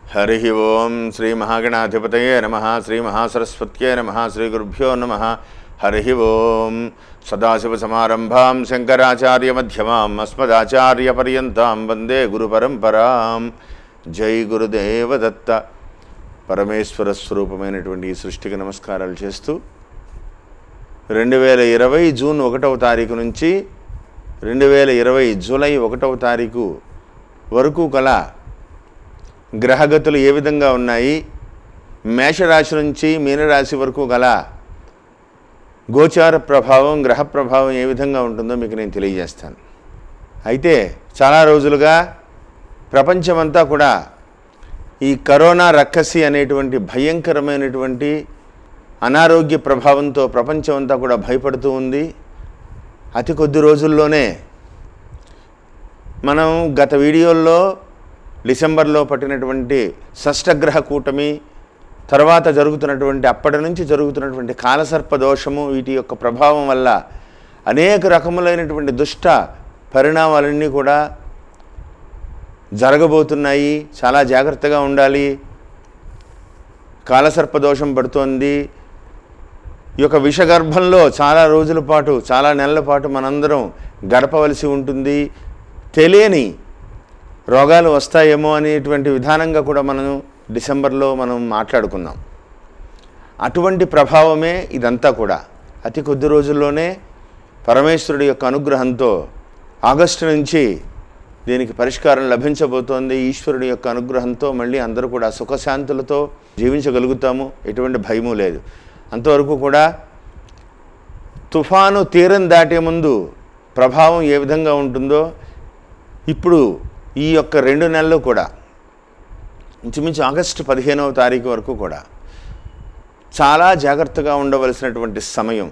హరి ఓం శ్రీ మహాగణాధిపతయే నమ శ్రీ మహాసరస్వత్యే నమ శ్రీ గురుభ్యో నమ హరి ఓం సదాశివసమారంభాం శంకరాచార్యమధ్యమాం అస్మదాచార్యపర్యంతాం వందే గురుపరంపరాం జై గురుదేవదత్త పరమేశ్వర స్వరూపమైనటువంటి ఈ సృష్టికి నమస్కారాలు చేస్తూ రెండు వేల ఇరవై జూన్ ఒకటవ తారీఖు నుంచి రెండు వేల ఇరవై జూలై ఒకటవ తారీఖు వరకు గల గ్రహగతులు ఏ విధంగా ఉన్నాయి మేషరాశి నుంచి మీనరాశి వరకు గల గోచార ప్రభావం గ్రహ ప్రభావం ఏ విధంగా ఉంటుందో మీకు నేను తెలియజేస్తాను అయితే చాలా రోజులుగా ప్రపంచమంతా కూడా ఈ కరోనా రక్కసి అనేటువంటి భయంకరమైనటువంటి అనారోగ్య ప్రభావంతో ప్రపంచం అంతా కూడా భయపడుతూ ఉంది అతి కొద్ది రోజుల్లోనే మనం గత వీడియోల్లో డిసెంబర్లో పట్టినటువంటి షష్టగ్రహ కూటమి తర్వాత జరుగుతున్నటువంటి అప్పటి నుంచి జరుగుతున్నటువంటి కాలసర్ప దోషము వీటి యొక్క ప్రభావం వల్ల అనేక రకములైనటువంటి దుష్ట పరిణామాలన్నీ కూడా జరగబోతున్నాయి చాలా జాగ్రత్తగా ఉండాలి కాలసర్ప దోషం పడుతోంది ఈ యొక్క విషగర్భంలో చాలా రోజుల పాటు చాలా నెలల పాటు మనందరం గడపవలసి ఉంటుంది తెలియని రోగాలు వస్తాయేమో అనేటువంటి విధానంగా కూడా మనం డిసెంబర్లో మనం మాట్లాడుకున్నాం అటువంటి ప్రభావమే ఇదంతా కూడా అతి కొద్ది రోజుల్లోనే పరమేశ్వరుడి యొక్క అనుగ్రహంతో ఆగస్టు నుంచి దీనికి పరిష్కారం లభించబోతోంది ఈశ్వరుడి యొక్క అనుగ్రహంతో మళ్ళీ అందరూ కూడా సుఖశాంతులతో జీవించగలుగుతాము ఎటువంటి భయము లేదు అంతవరకు కూడా తుఫాను తీరం దాటే ముందు ప్రభావం ఏ విధంగా ఉంటుందో ఇప్పుడు ఈ యొక్క రెండు నెలలు కూడా ఇంచుమించు ఆగస్టు పదిహేనవ తారీఖు వరకు కూడా చాలా జాగ్రత్తగా ఉండవలసినటువంటి సమయం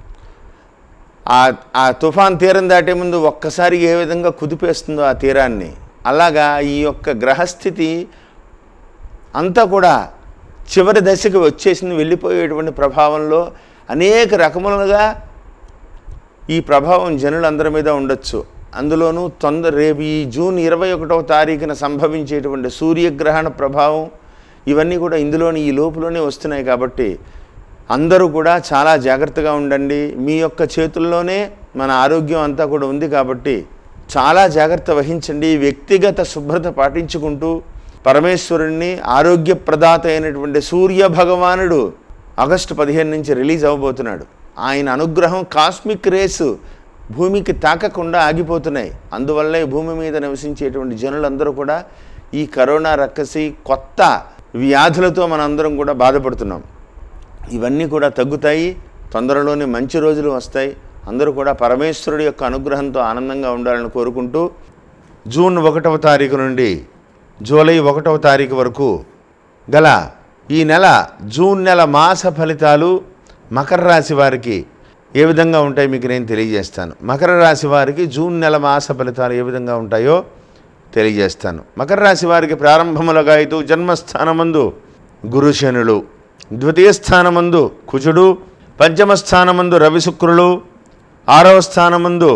ఆ ఆ తుఫాన్ తీరం దాటే ముందు ఒక్కసారి ఏ విధంగా కుదిపేస్తుందో ఆ తీరాన్ని అలాగా ఈ యొక్క గ్రహస్థితి అంతా కూడా చివరి దశకి వచ్చేసింది వెళ్ళిపోయేటువంటి ప్రభావంలో అనేక రకములుగా ఈ ప్రభావం జనులందరి మీద ఉండొచ్చు అందులోనూ తొందర రేపు ఈ జూన్ ఇరవై ఒకటవ తారీఖున సంభవించేటువంటి సూర్యగ్రహణ ప్రభావం ఇవన్నీ కూడా ఇందులోని ఈ లోపులోనే వస్తున్నాయి కాబట్టి అందరూ కూడా చాలా జాగ్రత్తగా ఉండండి మీ యొక్క చేతుల్లోనే మన ఆరోగ్యం అంతా కూడా ఉంది కాబట్టి చాలా జాగ్రత్త వహించండి వ్యక్తిగత శుభ్రత పాటించుకుంటూ పరమేశ్వరుణ్ణి ఆరోగ్యప్రదాత అయినటువంటి సూర్య భగవానుడు ఆగస్టు పదిహేను నుంచి రిలీజ్ అవ్వబోతున్నాడు ఆయన అనుగ్రహం కాస్మిక్ రేసు భూమికి తాకకుండా ఆగిపోతున్నాయి అందువల్లే భూమి మీద నివసించేటువంటి జనులందరూ కూడా ఈ కరోనా రక్కసి కొత్త వ్యాధులతో మనందరం కూడా బాధపడుతున్నాం ఇవన్నీ కూడా తగ్గుతాయి తొందరలోనే మంచి రోజులు వస్తాయి అందరూ కూడా పరమేశ్వరుడి యొక్క అనుగ్రహంతో ఆనందంగా ఉండాలని కోరుకుంటూ జూన్ ఒకటవ తారీఖు నుండి జూలై ఒకటవ తారీఖు వరకు గల ఈ నెల జూన్ నెల మాస ఫలితాలు మకర రాశి వారికి ఏ విధంగా ఉంటాయి మీకు నేను తెలియజేస్తాను మకర రాశి వారికి జూన్ నెల మాస ఫలితాలు ఏ విధంగా ఉంటాయో తెలియజేస్తాను మకర రాశి వారికి ప్రారంభములుగా అయితే జన్మస్థానమందు గురుశనులు ద్వితీయ స్థానమందు కుజుడు పంచమ స్థానమందు రవి శుక్రులు ఆరవ స్థానమందు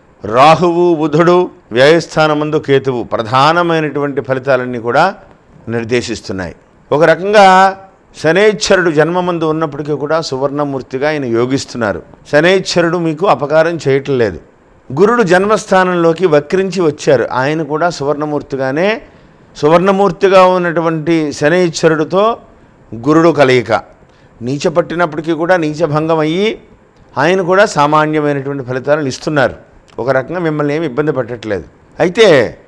రాహువు బుధుడు వ్యయస్థానమందు కేతువు ప్రధానమైనటువంటి ఫలితాలన్నీ కూడా నిర్దేశిస్తున్నాయి ఒక రకంగా శనేశ్వరుడు జన్మమందు ఉన్నప్పటికీ కూడా సువర్ణమూర్తిగా ఆయన యోగిస్తున్నారు శనేశ్వరుడు మీకు అపకారం చేయటం లేదు గురుడు జన్మస్థానంలోకి వక్రించి వచ్చారు ఆయన కూడా సువర్ణమూర్తిగానే సువర్ణమూర్తిగా ఉన్నటువంటి శనేశ్వరుడితో గురుడు కలయిక నీచ పట్టినప్పటికీ కూడా నీచభంగం అయ్యి ఆయన కూడా సామాన్యమైనటువంటి ఫలితాలను ఇస్తున్నారు ఒక రకంగా మిమ్మల్ని ఏమి ఇబ్బంది పెట్టట్లేదు అయితే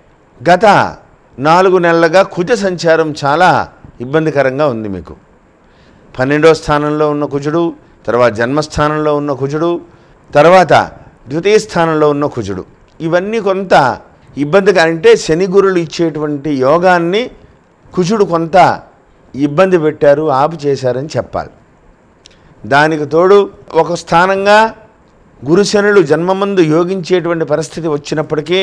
గత నాలుగు నెలలుగా కుజ సంచారం చాలా ఇబ్బందికరంగా ఉంది మీకు పన్నెండో స్థానంలో ఉన్న కుజుడు తర్వాత జన్మస్థానంలో ఉన్న కుజుడు తర్వాత ద్వితీయ స్థానంలో ఉన్న కుజుడు ఇవన్నీ కొంత ఇబ్బందిగా అంటే శని గురులు ఇచ్చేటువంటి యోగాన్ని కుజుడు కొంత ఇబ్బంది పెట్టారు ఆపు చేశారని చెప్పాలి దానికి తోడు ఒక స్థానంగా గురుశనులు జన్మమందు యోగించేటువంటి పరిస్థితి వచ్చినప్పటికీ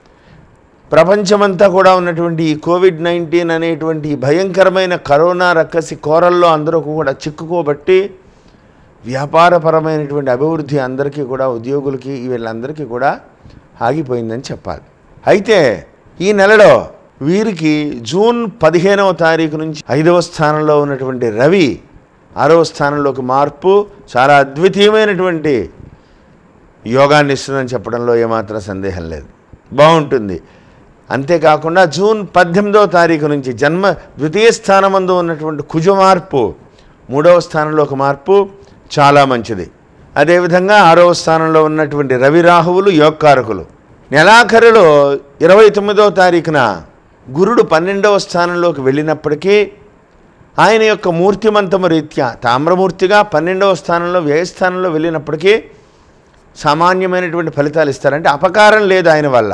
ప్రపంచమంతా కూడా ఉన్నటువంటి ఈ కోవిడ్ నైన్టీన్ అనేటువంటి ఈ భయంకరమైన కరోనా రక్కసి కోరల్లో అందరూ కూడా చిక్కుకోబట్టి వ్యాపారపరమైనటువంటి అభివృద్ధి అందరికీ కూడా ఉద్యోగులకి వీళ్ళందరికీ కూడా ఆగిపోయిందని చెప్పాలి అయితే ఈ నెలలో వీరికి జూన్ పదిహేనవ తారీఖు నుంచి ఐదవ స్థానంలో ఉన్నటువంటి రవి ఆరవ స్థానంలోకి మార్పు చాలా అద్వితీయమైనటువంటి యోగాన్ని ఇస్తుందని చెప్పడంలో ఏమాత్రం సందేహం లేదు బాగుంటుంది అంతేకాకుండా జూన్ పద్దెనిమిదవ తారీఖు నుంచి జన్మ ద్వితీయ స్థానమందు ఉన్నటువంటి కుజ మార్పు మూడవ స్థానంలోకి మార్పు చాలా మంచిది అదేవిధంగా ఆరవ స్థానంలో ఉన్నటువంటి రవి రాహువులు యోగకారకులు నెలాఖరులో ఇరవై తొమ్మిదవ తారీఖున గురుడు పన్నెండవ స్థానంలోకి వెళ్ళినప్పటికీ ఆయన యొక్క మూర్తిమంతము రీత్యా తామ్రమూర్తిగా పన్నెండవ స్థానంలో వ్యయస్థానంలో వెళ్ళినప్పటికీ సామాన్యమైనటువంటి ఫలితాలు ఇస్తారంటే అపకారం లేదు ఆయన వల్ల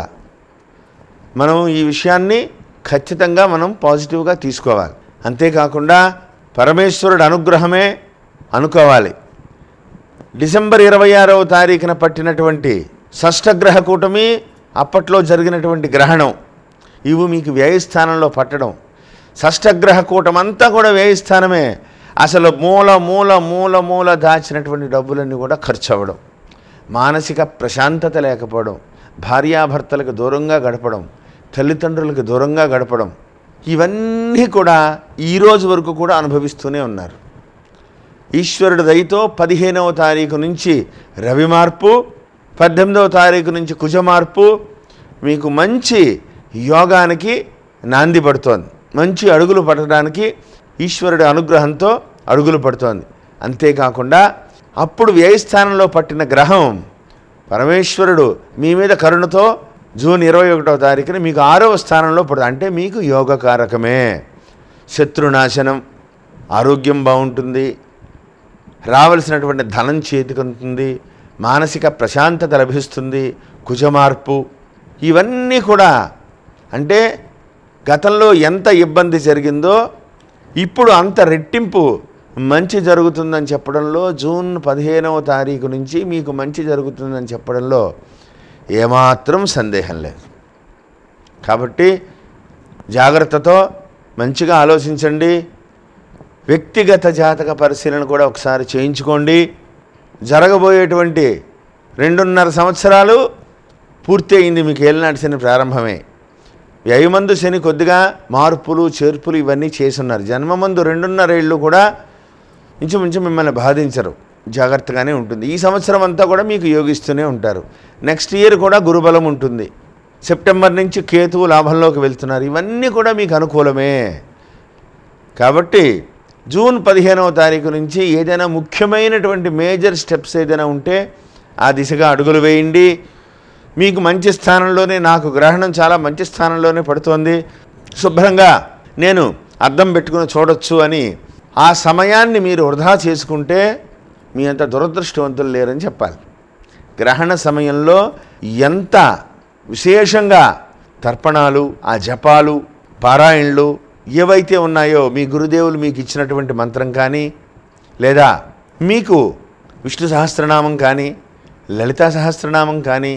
మనం ఈ విషయాన్ని ఖచ్చితంగా మనం పాజిటివ్గా తీసుకోవాలి అంతేకాకుండా పరమేశ్వరుడు అనుగ్రహమే అనుకోవాలి డిసెంబర్ ఇరవై ఆరవ తారీఖున పట్టినటువంటి షష్టగ్రహ కూటమి అప్పట్లో జరిగినటువంటి గ్రహణం ఇవి మీకు వ్యయస్థానంలో పట్టడం షష్టగ్రహ కూటం అంతా కూడా వ్యయస్థానమే అసలు మూల మూల మూల మూల దాచినటువంటి డబ్బులన్నీ కూడా ఖర్చు అవ్వడం మానసిక ప్రశాంతత లేకపోవడం భార్యాభర్తలకు దూరంగా గడపడం తల్లిదండ్రులకు దూరంగా గడపడం ఇవన్నీ కూడా ఈ రోజు వరకు కూడా అనుభవిస్తూనే ఉన్నారు ఈశ్వరుడి దయతో పదిహేనవ తారీఖు నుంచి రవి మార్పు పద్దెనిమిదవ తారీఖు నుంచి కుజ మార్పు మీకు మంచి యోగానికి నాంది పడుతోంది మంచి అడుగులు పడడానికి ఈశ్వరుడి అనుగ్రహంతో అడుగులు పడుతోంది అంతేకాకుండా అప్పుడు వ్యయస్థానంలో పట్టిన గ్రహం పరమేశ్వరుడు మీ మీద కరుణతో జూన్ ఇరవై ఒకటవ తారీఖున మీకు ఆరవ స్థానంలో పడుతుంది అంటే మీకు యోగకారకమే శత్రునాశనం ఆరోగ్యం బాగుంటుంది రావలసినటువంటి ధనం చేతికందుతుంది మానసిక ప్రశాంతత లభిస్తుంది కుజమార్పు ఇవన్నీ కూడా అంటే గతంలో ఎంత ఇబ్బంది జరిగిందో ఇప్పుడు అంత రెట్టింపు మంచి జరుగుతుందని చెప్పడంలో జూన్ పదిహేనవ తారీఖు నుంచి మీకు మంచి జరుగుతుందని చెప్పడంలో ఏమాత్రం సందేహం లేదు కాబట్టి జాగ్రత్తతో మంచిగా ఆలోచించండి వ్యక్తిగత జాతక పరిశీలన కూడా ఒకసారి చేయించుకోండి జరగబోయేటువంటి రెండున్నర సంవత్సరాలు పూర్తి అయింది మీకు ఏలినాటి శని ప్రారంభమే వ్యయమందు శని కొద్దిగా మార్పులు చేర్పులు ఇవన్నీ చేసున్నారు జన్మమందు రెండున్నర ఏళ్ళు కూడా ఇంచుమించు మిమ్మల్ని బాధించరు జాగ్రత్తగానే ఉంటుంది ఈ సంవత్సరం అంతా కూడా మీకు యోగిస్తూనే ఉంటారు నెక్స్ట్ ఇయర్ కూడా గురుబలం ఉంటుంది సెప్టెంబర్ నుంచి కేతువు లాభంలోకి వెళ్తున్నారు ఇవన్నీ కూడా మీకు అనుకూలమే కాబట్టి జూన్ పదిహేనవ తారీఖు నుంచి ఏదైనా ముఖ్యమైనటువంటి మేజర్ స్టెప్స్ ఏదైనా ఉంటే ఆ దిశగా అడుగులు వేయండి మీకు మంచి స్థానంలోనే నాకు గ్రహణం చాలా మంచి స్థానంలోనే పడుతోంది శుభ్రంగా నేను అద్దం పెట్టుకుని చూడొచ్చు అని ఆ సమయాన్ని మీరు వృధా చేసుకుంటే మీ అంత దురదృష్టవంతులు లేరని చెప్పాలి గ్రహణ సమయంలో ఎంత విశేషంగా తర్పణాలు ఆ జపాలు పారాయణలు ఏవైతే ఉన్నాయో మీ గురుదేవులు మీకు ఇచ్చినటువంటి మంత్రం కానీ లేదా మీకు విష్ణు సహస్రనామం కానీ లలితా సహస్రనామం కానీ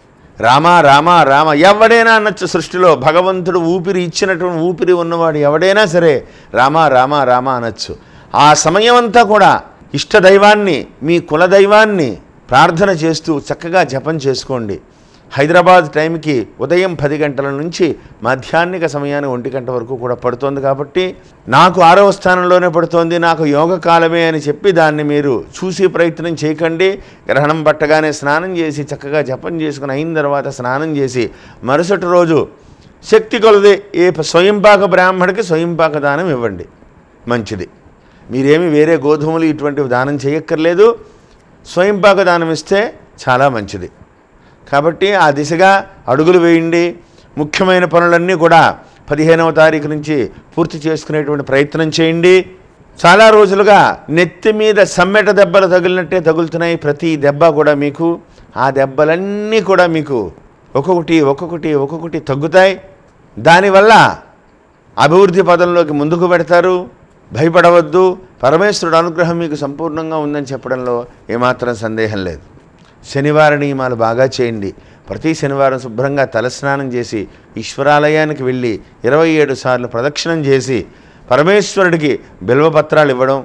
రామ రామ రామ ఎవడైనా అనొచ్చు సృష్టిలో భగవంతుడు ఊపిరి ఇచ్చినటువంటి ఊపిరి ఉన్నవాడు ఎవడైనా సరే రామ రామ రామ అనొచ్చు ఆ సమయం అంతా కూడా ఇష్టదైవాన్ని మీ కులదైవాన్ని ప్రార్థన చేస్తూ చక్కగా జపం చేసుకోండి హైదరాబాద్ టైంకి ఉదయం పది గంటల నుంచి మధ్యాహ్నిక సమయాన్ని ఒంటి గంట వరకు కూడా పడుతోంది కాబట్టి నాకు ఆరవ స్థానంలోనే పడుతోంది నాకు యోగ కాలమే అని చెప్పి దాన్ని మీరు చూసి ప్రయత్నం చేయకండి గ్రహణం పట్టగానే స్నానం చేసి చక్కగా జపం చేసుకుని అయిన తర్వాత స్నానం చేసి మరుసటి రోజు శక్తి కొలది ఏ స్వయంపాక బ్రాహ్మడికి స్వయంపాక దానం ఇవ్వండి మంచిది మీరేమి వేరే గోధుమలు ఇటువంటివి దానం చేయక్కర్లేదు స్వయంపాక దానం ఇస్తే చాలా మంచిది కాబట్టి ఆ దిశగా అడుగులు వేయండి ముఖ్యమైన పనులన్నీ కూడా పదిహేనవ తారీఖు నుంచి పూర్తి చేసుకునేటువంటి ప్రయత్నం చేయండి చాలా రోజులుగా నెత్తి మీద సమ్మెట దెబ్బలు తగిలినట్టే తగులుతున్నాయి ప్రతి దెబ్బ కూడా మీకు ఆ దెబ్బలన్నీ కూడా మీకు ఒక్కొక్కటి ఒక్కొక్కటి ఒక్కొక్కటి తగ్గుతాయి దానివల్ల అభివృద్ధి పదంలోకి ముందుకు పెడతారు భయపడవద్దు పరమేశ్వరుడు అనుగ్రహం మీకు సంపూర్ణంగా ఉందని చెప్పడంలో ఏమాత్రం సందేహం లేదు శనివార నియమాలు బాగా చేయండి ప్రతి శనివారం శుభ్రంగా తలస్నానం చేసి ఈశ్వరాలయానికి వెళ్ళి ఇరవై ఏడు సార్లు ప్రదక్షిణం చేసి పరమేశ్వరుడికి బిల్వపత్రాలు ఇవ్వడం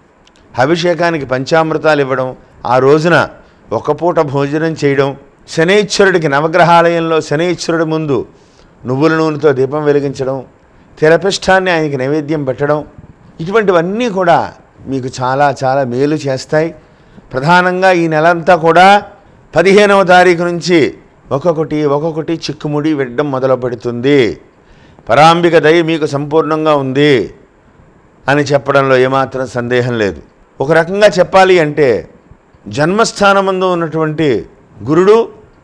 అభిషేకానికి పంచామృతాలు ఇవ్వడం ఆ రోజున ఒక పూట భోజనం చేయడం శనైశ్వరుడికి నవగ్రహాలయంలో శనైశ్వరుడి ముందు నువ్వుల నూనెతో దీపం వెలిగించడం తెరపిష్టాన్ని ఆయనకి నైవేద్యం పెట్టడం ఇటువంటివన్నీ కూడా మీకు చాలా చాలా మేలు చేస్తాయి ప్రధానంగా ఈ నెలంతా కూడా పదిహేనవ తారీఖు నుంచి ఒక్కొక్కటి ఒక్కొక్కటి చిక్కుముడి వెడ్డం మొదలు పెడుతుంది పరాంబిక దయ మీకు సంపూర్ణంగా ఉంది అని చెప్పడంలో ఏమాత్రం సందేహం లేదు ఒక రకంగా చెప్పాలి అంటే జన్మస్థానమందు ఉన్నటువంటి గురుడు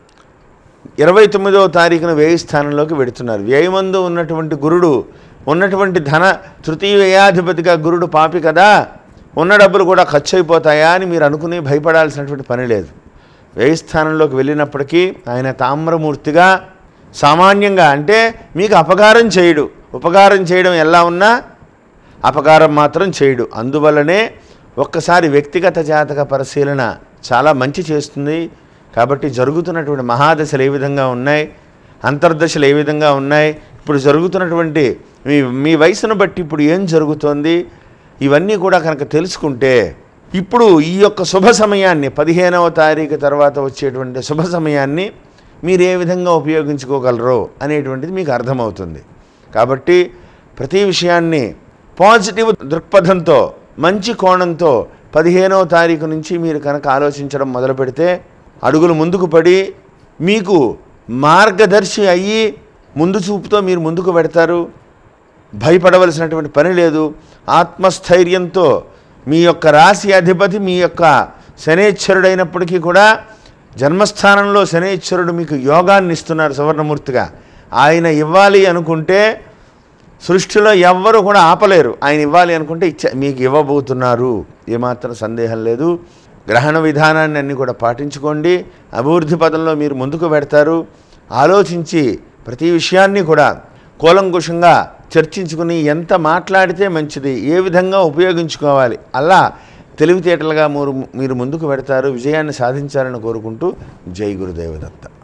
ఇరవై తొమ్మిదవ తారీఖున వ్యయ స్థానంలోకి వెడుతున్నారు వ్యయమందు ఉన్నటువంటి గురుడు ఉన్నటువంటి ధన తృతీయ వ్యయాధిపతిగా గురుడు పాపి కదా ఉన్న డబ్బులు కూడా ఖర్చు అయిపోతాయా అని మీరు అనుకుని భయపడాల్సినటువంటి పని లేదు వ్యయ స్థానంలోకి వెళ్ళినప్పటికీ ఆయన తామ్రమూర్తిగా సామాన్యంగా అంటే మీకు అపకారం చేయడు ఉపకారం చేయడం ఎలా ఉన్నా అపకారం మాత్రం చేయడు అందువల్లనే ఒక్కసారి వ్యక్తిగత జాతక పరిశీలన చాలా మంచి చేస్తుంది కాబట్టి జరుగుతున్నటువంటి మహాదశలు ఏ విధంగా ఉన్నాయి అంతర్దశలు ఏ విధంగా ఉన్నాయి ఇప్పుడు జరుగుతున్నటువంటి మీ మీ వయసును బట్టి ఇప్పుడు ఏం జరుగుతోంది ఇవన్నీ కూడా కనుక తెలుసుకుంటే ఇప్పుడు ఈ యొక్క శుభ సమయాన్ని పదిహేనవ తారీఖు తర్వాత వచ్చేటువంటి శుభ సమయాన్ని మీరు ఏ విధంగా ఉపయోగించుకోగలరో అనేటువంటిది మీకు అర్థమవుతుంది కాబట్టి ప్రతి విషయాన్ని పాజిటివ్ దృక్పథంతో మంచి కోణంతో పదిహేనవ తారీఖు నుంచి మీరు కనుక ఆలోచించడం మొదలు పెడితే అడుగులు ముందుకు పడి మీకు మార్గదర్శి అయ్యి ముందు చూపుతో మీరు ముందుకు పెడతారు భయపడవలసినటువంటి పని లేదు ఆత్మస్థైర్యంతో మీ యొక్క రాశి అధిపతి మీ యొక్క శనేశ్వరుడైనప్పటికీ కూడా జన్మస్థానంలో శనేశ్వరుడు మీకు యోగాన్ని ఇస్తున్నారు సువర్ణమూర్తిగా ఆయన ఇవ్వాలి అనుకుంటే సృష్టిలో ఎవ్వరు కూడా ఆపలేరు ఆయన ఇవ్వాలి అనుకుంటే ఇచ్చ మీకు ఇవ్వబోతున్నారు ఏమాత్రం సందేహం లేదు గ్రహణ విధానాన్ని అన్ని కూడా పాటించుకోండి అభివృద్ధి పదంలో మీరు ముందుకు పెడతారు ఆలోచించి ప్రతి విషయాన్ని కూడా కూలంకుషంగా చర్చించుకుని ఎంత మాట్లాడితే మంచిది ఏ విధంగా ఉపయోగించుకోవాలి అలా తెలివితేటలుగా మీరు మీరు ముందుకు పెడతారు విజయాన్ని సాధించాలని కోరుకుంటూ జై గురుదేవదత్త